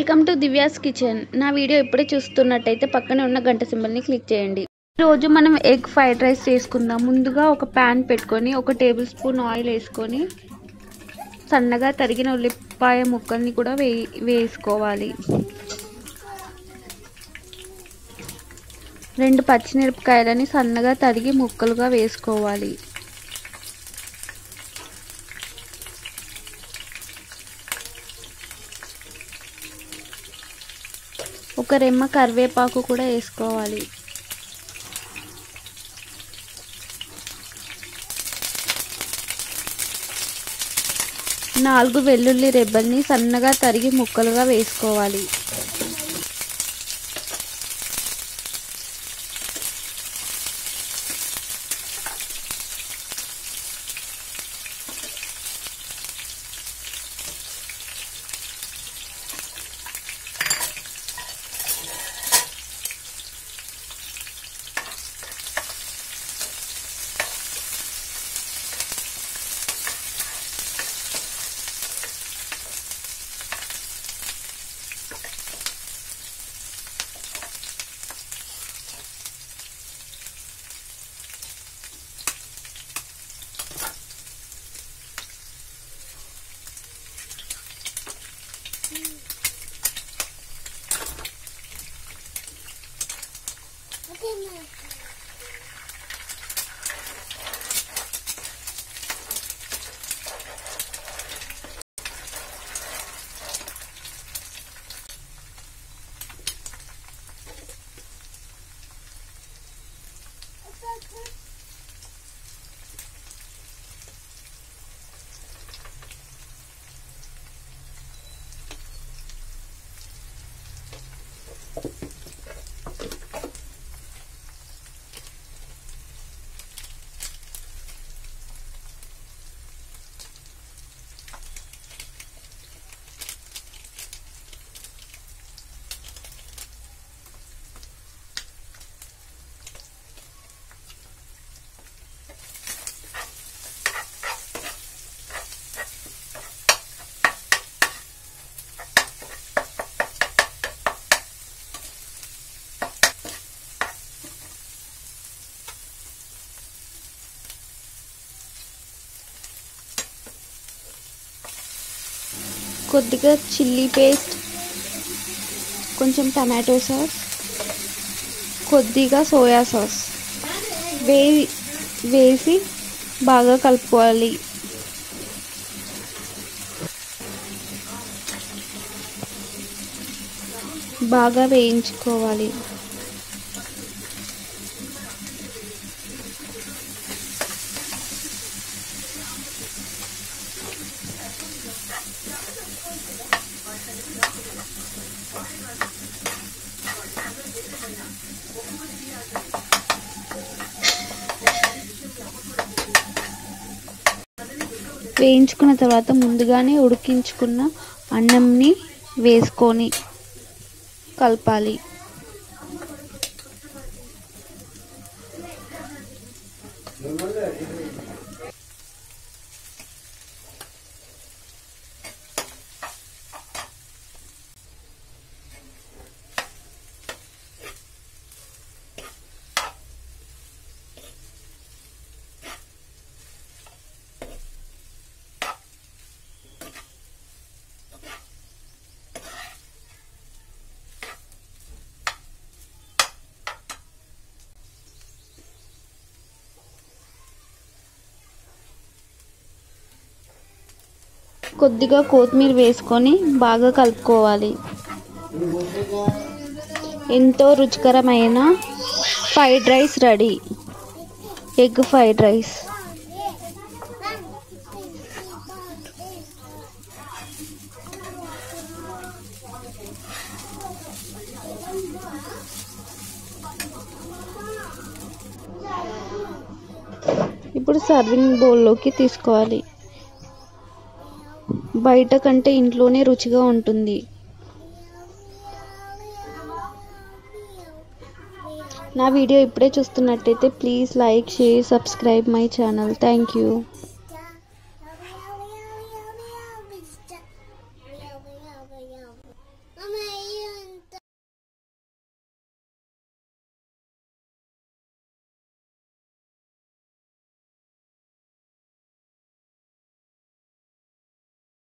welcome to Divya's kitchen నా video ఇప్పుడే చూస్తున్నట్టయితే పక్కనే ఉన్న గంట సింబల్ని క్లిక్ చేయండి ఈరోజు మనం ఎగ్ ఫ్రైడ్ రైస్ చేసుకుందాం ముందుగా ఒక ప్యాన్ పెట్టుకొని ఒక టేబుల్ స్పూన్ ఆయిల్ వేసుకొని సన్నగా తరిగిన ఉల్లిపాయ ముక్కల్ని కూడా వే వేసుకోవాలి రెండు పచ్చిమిరపకాయలని సన్నగా తరిగి ముక్కలుగా వేసుకోవాలి ఒక రెమ్మ కరివేపాకు కూడా వేసుకోవాలి నాలుగు వెల్లుల్లి రెబ్బల్ని సన్నగా తరిగి ముక్కలుగా వేసుకోవాలి కొద్దిగా చిల్లీ పేస్ట్ కొంచెం టమాటో సాస్ కొద్దిగా సోయా సాస్ వే వేసి బాగా కలుపుకోవాలి బాగా వేయించుకోవాలి వేయించుకున్న తర్వాత ముందుగానే ఉడికించుకున్న అన్నంని వేసుకొని కలపాలి కొద్దిగా కొత్తిమీర వేసుకొని బాగా కలుపుకోవాలి ఎంతో రుచికరమైన fried rice ready egg fried rice ఇప్పుడు సర్వింగ్ బౌల్లోకి తీసుకోవాలి బయట కంటే ఇంట్లోనే రుచిగా ఉంటుంది నా వీడియో ఇప్పుడే చూస్తున్నట్టయితే please like share subscribe my channel thank you